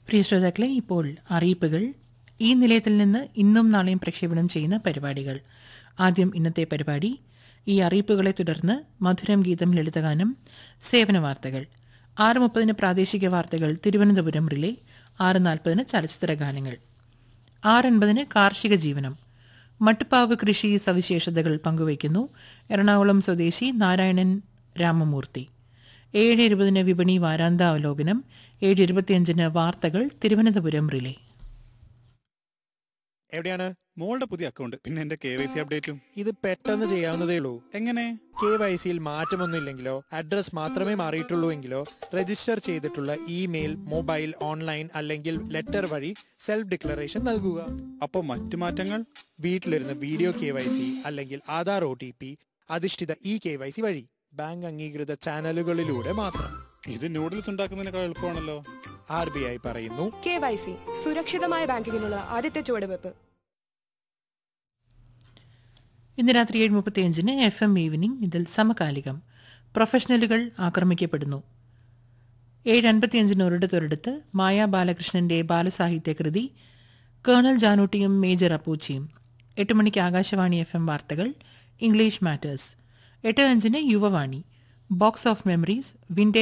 പ്രിയ ശ്രോതാക്കളെ ഇപ്പോൾ അറിയിപ്പുകൾ ഈ നിലയത്തിൽ നിന്ന് ഇന്നും നാളെയും പ്രക്ഷേപണം ചെയ്യുന്ന പരിപാടികൾ ആദ്യം ഇന്നത്തെ പരിപാടി ഈ അറിയിപ്പുകളെ തുടർന്ന് മധുരം ഗീതം ലളിതഗാനം സേവന വാർത്തകൾ ആറ് മുപ്പതിന് പ്രാദേശിക വാർത്തകൾ തിരുവനന്തപുരം റിലേ ആറ് നാൽപ്പതിന് ചലച്ചിത്ര ഗാനങ്ങൾ ആറ് എൺപതിന് കാർഷിക ജീവനം മട്ടുപ്പാവ് കൃഷി സവിശേഷതകൾ പങ്കുവയ്ക്കുന്നു എറണാകുളം സ്വദേശി നാരായണൻ രാമമൂർത്തി ഏഴ് ഇരുപതിന് വിപണി വാരാന്ത അവലോകനം ഏഴ് ഇരുപത്തിയഞ്ചിന് വാർത്തകൾ തിരുവനന്തപുരം റിലേ എവിടെയാണ് മോളുടെ പുതിയ അക്കൗണ്ട് പിന്നെ എന്റെ കെ വൈ സി അപ്ഡേറ്റും ഇത് പെട്ടെന്ന് ചെയ്യാവുന്നതേ ഉള്ളൂ എങ്ങനെ കെ വൈ സിയിൽ മാറ്റമൊന്നുമില്ലെങ്കിലോ അഡ്രസ് മാത്രമേ മാറിയിട്ടുള്ളൂ എങ്കിലോ രജിസ്റ്റർ ചെയ്തിട്ടുള്ള ഇമെയിൽ മൊബൈൽ ഓൺലൈൻ അല്ലെങ്കിൽ ലെറ്റർ വഴി സെൽഫ് ഡിക്ലറേഷൻ നൽകുക അപ്പൊ മറ്റു മാറ്റങ്ങൾ വീട്ടിലിരുന്ന് വീഡിയോ കെ വൈ സി അല്ലെങ്കിൽ ആധാർ ഒ ടി പി അധിഷ്ഠിത ഇ കെ വൈ സി വഴി ബാങ്ക് അംഗീകൃത ചാനലുകളിലൂടെ മാത്രം ഇത് നൂഡിൽസ് ഉണ്ടാക്കുന്നതിനേക്കാൾ എളുപ്പമാണല്ലോ ആർ ബി ഐ പറയുന്നു കെ വൈ സി സുരക്ഷിതമായ ബാങ്കിങ്ങിനുള്ള ആദ്യത്തെ ചുവടുവെപ്പ് ഇന്ന് രാത്രി ഏഴ് മുപ്പത്തിയഞ്ചിന് എഫ് എം ഈവനിംഗ് ഇതിൽ സമകാലികം പ്രൊഫഷണലുകൾ ആക്രമിക്കപ്പെടുന്നു ഏഴ് അൻപത്തിയഞ്ചിന് ഒരിടത്തൊരിടത്ത് മായ ബാലകൃഷ്ണന്റെ ബാലസാഹിത്യ കൃതി കേണൽ ജാനൂട്ടിയും മേജർ അപ്പൂച്ചിയും എട്ട് മണിക്ക് ആകാശവാണി എഫ് എം വാർത്തകൾ ഇംഗ്ലീഷ് മാറ്റേഴ്സ് എട്ട് അഞ്ചിന് Yuvavani box of memories vintage